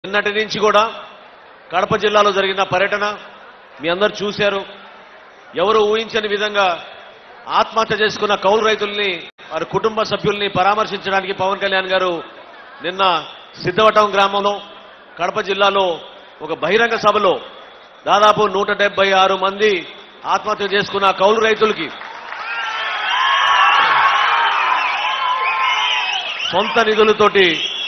నిన్నటి నుంచి కూడా కడప జిల్లాలో జరిగిన పర్యటన మీ అందరు చూశారు ఎవరు ఊహించని విధంగా ఆత్మహత్య చేసుకున్న కౌలు రైతుల్ని వారి కుటుంబ సభ్యుల్ని పరామర్శించడానికి పవన్ కళ్యాణ్ గారు నిన్న సిద్ధవటం గ్రామంలో కడప జిల్లాలో ఒక బహిరంగ సభలో దాదాపు నూట డెబ్బై ఆరు మంది ఆత్మహత్య చేసుకున్న కౌలు రైతులకి సొంత నిధులతోటి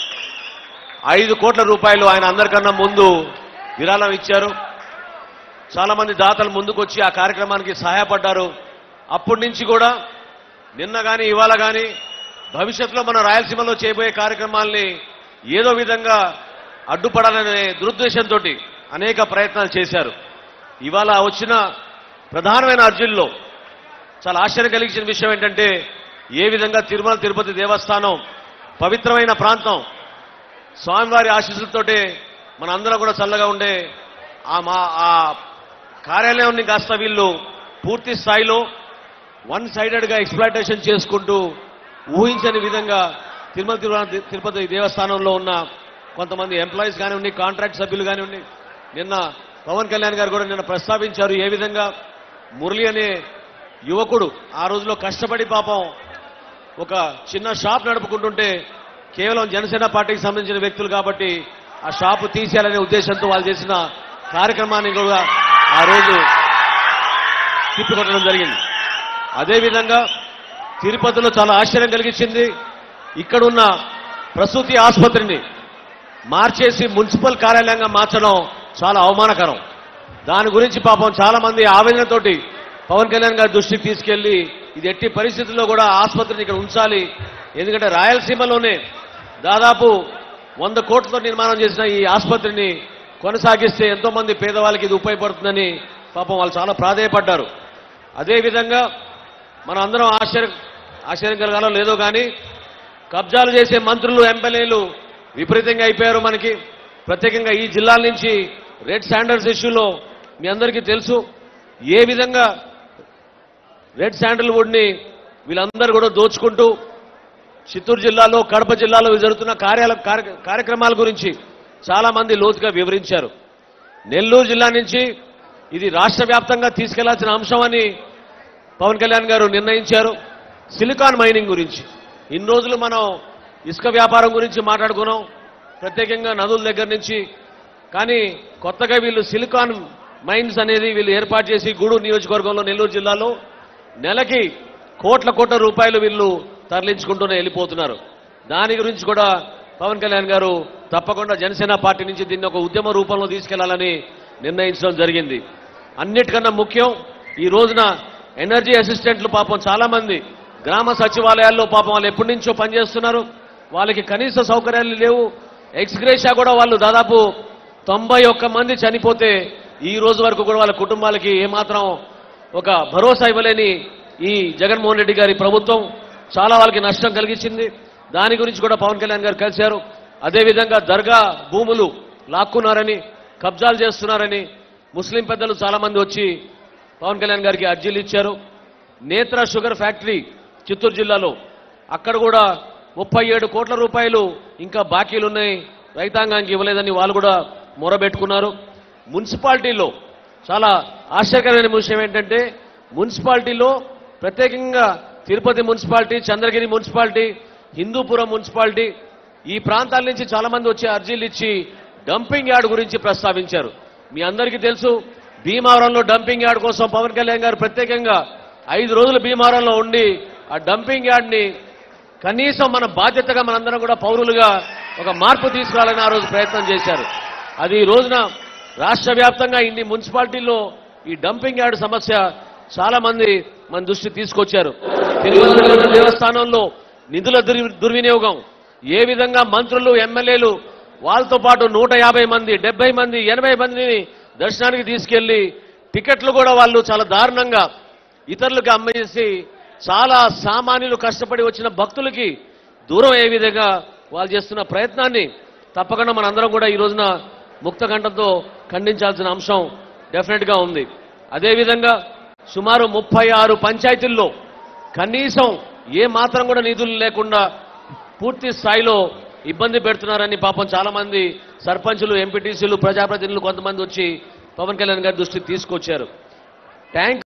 ఐదు కోట్ల రూపాయలు ఆయన అందరికన్నా ముందు విరాళం ఇచ్చారు చాలా మంది దాతలు ముందుకొచ్చి ఆ కార్యక్రమానికి సహాయపడ్డారు అప్పటి నుంచి కూడా నిన్న కానీ ఇవాళ కానీ భవిష్యత్తులో మన రాయలసీమలో చేయబోయే కార్యక్రమాల్ని ఏదో విధంగా అడ్డుపడాలనే దురుద్దేశంతో అనేక ప్రయత్నాలు చేశారు ఇవాళ వచ్చిన ప్రధానమైన అర్జుల్లో చాలా ఆశ్చర్యం కలిగించిన విషయం ఏంటంటే ఏ విధంగా తిరుమల తిరుపతి దేవస్థానం పవిత్రమైన ప్రాంతం స్వామివారి ఆశీస్సులతోటే మన అందరం కూడా చల్లగా ఉండే ఆ మా ఆ కార్యాలయాన్ని కాస్త వీళ్ళు పూర్తి స్థాయిలో వన్ సైడెడ్గా ఎక్స్ప్లాయిటేషన్ చేసుకుంటూ ఊహించని విధంగా తిరుమల తిరుమల తిరుపతి దేవస్థానంలో ఉన్న కొంతమంది ఎంప్లాయీస్ కానివ్వండి కాంట్రాక్ట్ సభ్యులు కానివ్వండి నిన్న పవన్ కళ్యాణ్ గారు కూడా నిన్న ప్రస్తావించారు ఏ విధంగా మురళి అనే యువకుడు ఆ రోజులో కష్టపడి పాపం ఒక చిన్న షాప్ నడుపుకుంటుంటే కేవలం జనసేన పార్టీకి సంబంధించిన వ్యక్తులు కాబట్టి ఆ షాపు తీసేయాలనే ఉద్దేశంతో వాళ్ళు చేసిన కార్యక్రమాన్ని కూడా ఆ రోజు తిప్పికొట్టడం జరిగింది అదేవిధంగా తిరుపతిలో చాలా ఆశ్చర్యం కలిగించింది ఇక్కడున్న ప్రసూతి ఆసుపత్రిని మార్చేసి మున్సిపల్ కార్యాలయంగా మార్చడం చాలా అవమానకరం దాని గురించి పాపం చాలా మంది ఆవేదనతోటి పవన్ కళ్యాణ్ గారి దృష్టికి తీసుకెళ్లి ఇది ఎట్టి పరిస్థితుల్లో కూడా ఆసుపత్రిని ఇక్కడ ఉంచాలి ఎందుకంటే రాయలసీమలోనే దాదాపు వంద కోట్లతో నిర్మాణం చేసిన ఈ ఆసుపత్రిని కొనసాగిస్తే ఎంతో మంది పేదవాళ్ళకి ఇది ఉపయోగపడుతుందని పాపం వాళ్ళు చాలా ప్రాధేయపడ్డారు అదేవిధంగా మన అందరం ఆశ్చర్య ఆశ్చర్యం కలగాలో లేదో కానీ కబ్జాలు చేసే మంత్రులు ఎమ్మెల్యేలు విపరీతంగా అయిపోయారు మనకి ప్రత్యేకంగా ఈ జిల్లాల నుంచి రెడ్ శాండల్స్ ఇష్యూలో మీ అందరికీ తెలుసు ఏ విధంగా రెడ్ శాండల్వుడ్ని వీళ్ళందరూ కూడా దోచుకుంటూ చిత్తూరు జిల్లాలో కడప జిల్లాలో జరుగుతున్న కార్యాల కార్య- కార్యక్రమాల గురించి చాలా మంది లోతుగా వివరించారు నెల్లూరు జిల్లా నుంచి ఇది రాష్ట్ర వ్యాప్తంగా తీసుకెళ్లాల్సిన అంశం అని పవన్ కళ్యాణ్ గారు నిర్ణయించారు సిలికాన్ మైనింగ్ గురించి ఇన్ని రోజులు మనం ఇసుక వ్యాపారం గురించి మాట్లాడుకున్నాం ప్రత్యేకంగా నదుల దగ్గర నుంచి కానీ కొత్తగా వీళ్ళు సిలికాన్ మైన్స్ అనేది వీళ్ళు ఏర్పాటు చేసి గూడూరు నియోజకవర్గంలో నెల్లూరు జిల్లాలో నెలకి కోట్ల కోట్ల రూపాయలు వీళ్ళు తరలించుకుంటూనే వెళ్ళిపోతున్నారు దాని గురించి కూడా పవన్ కళ్యాణ్ గారు తప్పకుండా జనసేన పార్టీ నుంచి దీన్ని ఒక ఉద్యమ రూపంలో తీసుకెళ్లాలని నిర్ణయించడం జరిగింది అన్నిటికన్నా ముఖ్యం ఈ రోజున ఎనర్జీ అసిస్టెంట్లు పాపం చాలా మంది గ్రామ సచివాలయాల్లో పాపం వాళ్ళు ఎప్పటి నుంచో పనిచేస్తున్నారు వాళ్ళకి కనీస సౌకర్యాలు లేవు ఎక్స్గ్రేషా కూడా వాళ్ళు దాదాపు తొంభై ఒక్క మంది చనిపోతే ఈ రోజు వరకు కూడా వాళ్ళ కుటుంబాలకి ఏమాత్రం ఒక భరోసా ఇవ్వలేని ఈ జగన్మోహన్ రెడ్డి గారి ప్రభుత్వం చాలా వాళ్ళకి నష్టం కలిగించింది దాని గురించి కూడా పవన్ కళ్యాణ్ గారు కలిశారు అదేవిధంగా దర్గా భూములు లాక్కున్నారని కబ్జాలు చేస్తున్నారని ముస్లిం పెద్దలు చాలా మంది వచ్చి పవన్ కళ్యాణ్ గారికి అర్జీలు ఇచ్చారు నేత్ర షుగర్ ఫ్యాక్టరీ చిత్తూరు జిల్లాలో అక్కడ కూడా ముప్పై ఏడు కోట్ల రూపాయలు ఇంకా బాకీలు ఉన్నాయి రైతాంగానికి ఇవ్వలేదని వాళ్ళు కూడా మొరబెట్టుకున్నారు మున్సిపాలిటీలో చాలా ఆశ్చర్యకరమైన విషయం ఏంటంటే మున్సిపాలిటీలో ప్రత్యేకంగా Tirupati municipality Chandragiri municipality Hindupur municipality ఈ ప్రాంతాల నుంచి చాలా మంది వచ్చి అర్జీలు ఇచ్చి డంపింగ్ యార్డ్ గురించి ప్రస్తావించారు మీ అందరికీ తెలుసు భీమవరంలో డంపింగ్ యార్డ్ కోసం పవన్ కళ్యాణ్ గారు ప్రత్యేకంగా ఐదు రోజులు భీమవరంలో ఉండి ఆ డంపింగ్ యార్డ్ని కనీసం మన బాధ్యతగా మనందరం కూడా పౌరులుగా ఒక మార్పు తీసుకురావాలని ఆ రోజు ప్రయత్నం చేశారు అది ఈ రోజున రాష్ట్ర వ్యాప్తంగా ఇన్ని మున్సిపాలిటీల్లో ఈ డంపింగ్ యార్డ్ సమస్య చాలా మంది మన దృష్టి తీసుకొచ్చారు తిరుమల దేవస్థానంలో నిధుల దుర్- దుర్వినియోగం ఏ విధంగా మంత్రులు ఎమ్మెల్యేలు వాళ్ళతో పాటు నూట యాభై మంది డెబ్బై మంది ఎనభై మందిని దర్శనానికి తీసుకెళ్లి టికెట్లు కూడా వాళ్ళు చాలా దారుణంగా ఇతరులకు అమ్మేసి చాలా సామాన్యులు కష్టపడి వచ్చిన భక్తులకి దూరం ఏ విధంగా వాళ్ళు చేస్తున్న ప్రయత్నాన్ని తప్పకుండా మనందరం కూడా ఈ రోజున ముక్త కంఠంతో ఖండించాల్సిన అంశం డెఫినెట్ గా ఉంది అదేవిధంగా సుమారు ముప్పై ఆరు పంచాయతీల్లో కనీసం ఏ మాత్రం కూడా నిధులు లేకుండా పూర్తి స్థాయిలో ఇబ్బంది పెడుతున్నారని పాపం చాలా మంది సర్పంచులు ఎంపీటీసీలు ప్రజాప్రతినిధులు కొంతమంది వచ్చి పవన్ కళ్యాణ్ గారి దృష్టికి తీసుకొచ్చారు ట్యాంక్